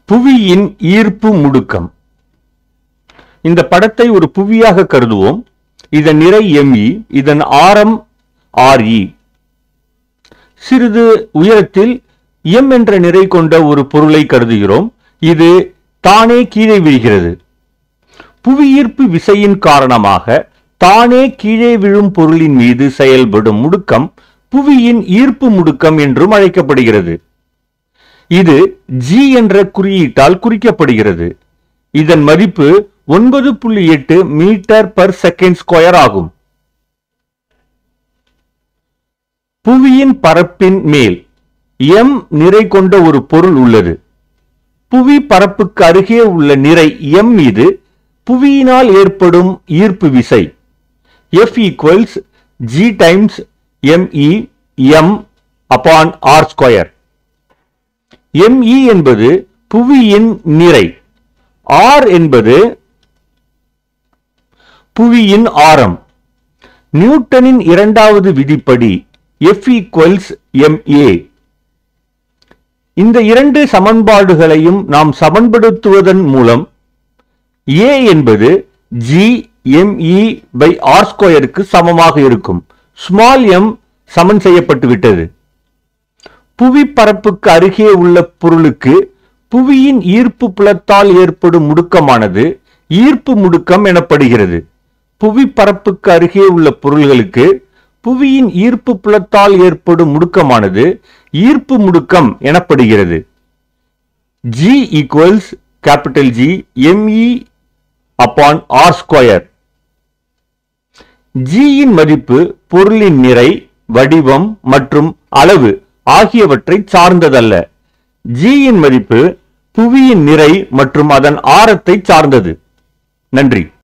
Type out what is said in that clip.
புவியின் ஈர்ப்பு முடுக்கம் இந்த படத்தை ஒரு புவியாக கருதுவோம் இதன் நிறை எம்இ இதன் ஆரம் ஆர்இ சிறிது உயரத்தில் எம் என்ற நிறை கொண்ட ஒரு பொருளை கருதுகிறோம் இது தானே கீழே விழுகிறது புவியீர்ப்பு விசையின் காரணமாக தானே கீழே விழும் பொருளின் மீது செயல்படும் முடுக்கம் புவியின் ஈர்ப்பு முடுக்கம் என்றும் அழைக்கப்படுகிறது இது ஜி என்ற குறியீட்டால் குறிக்கப்படுகிறது இதன் மதிப்பு ஒன்பது புள்ளி எட்டு மீட்டர் பர் செகண்ட் ஸ்கொயர் ஆகும் புவியின் பரப்பின் மேல் எம் நிறை கொண்ட ஒரு பொருள் உள்ளது புவி பரப்புக்கு அருகே உள்ள நிறை எம் மீது புவியினால் ஏற்படும் ஈர்ப்பு விசை F equals G times M E M upon R square M E என்பது புவியின் நிறை ஆர் என்பது புவியின் ஆரம் நியூட்டனின் இரண்டாவது விதிப்படி எஃப் ஈக்குவல்ஸ் எம்ஏ இந்த இரண்டு சமன்பாடுகளையும் நாம் சமன்படுத்துவதன் மூலம் ஏ என்பது ஜி எம்இ பை ஆர் ஸ்கொயருக்கு சமமாக இருக்கும் ஸ்மால் எம் சமன் செய்யப்பட்டு விட்டது புவி பரப்புக்கு அருகே உள்ள பொருளுக்கு புவியின் ஈர்ப்பு புலத்தால் ஏற்படும் முடுக்கமானது ஈர்ப்பு முடுக்கம் எனப்படுகிறது புவி பரப்புக்கு அருகே உள்ள பொருள்களுக்கு புவியின் ஈர்ப்பு புலத்தால் ஏற்படும் முடுக்கமானது ஈர்ப்பு முடுக்கம் எனப்படுகிறது G equals capital G M E upon R square ஜியின் மதிப்பு பொருளின் நிறை வடிவம் மற்றும் அளவு ஆகியவற்றை சார்ந்ததல்ல ஜியின் மதிப்பு புவியின் நிறை மற்றும் அதன் ஆரத்தை சார்ந்தது நன்றி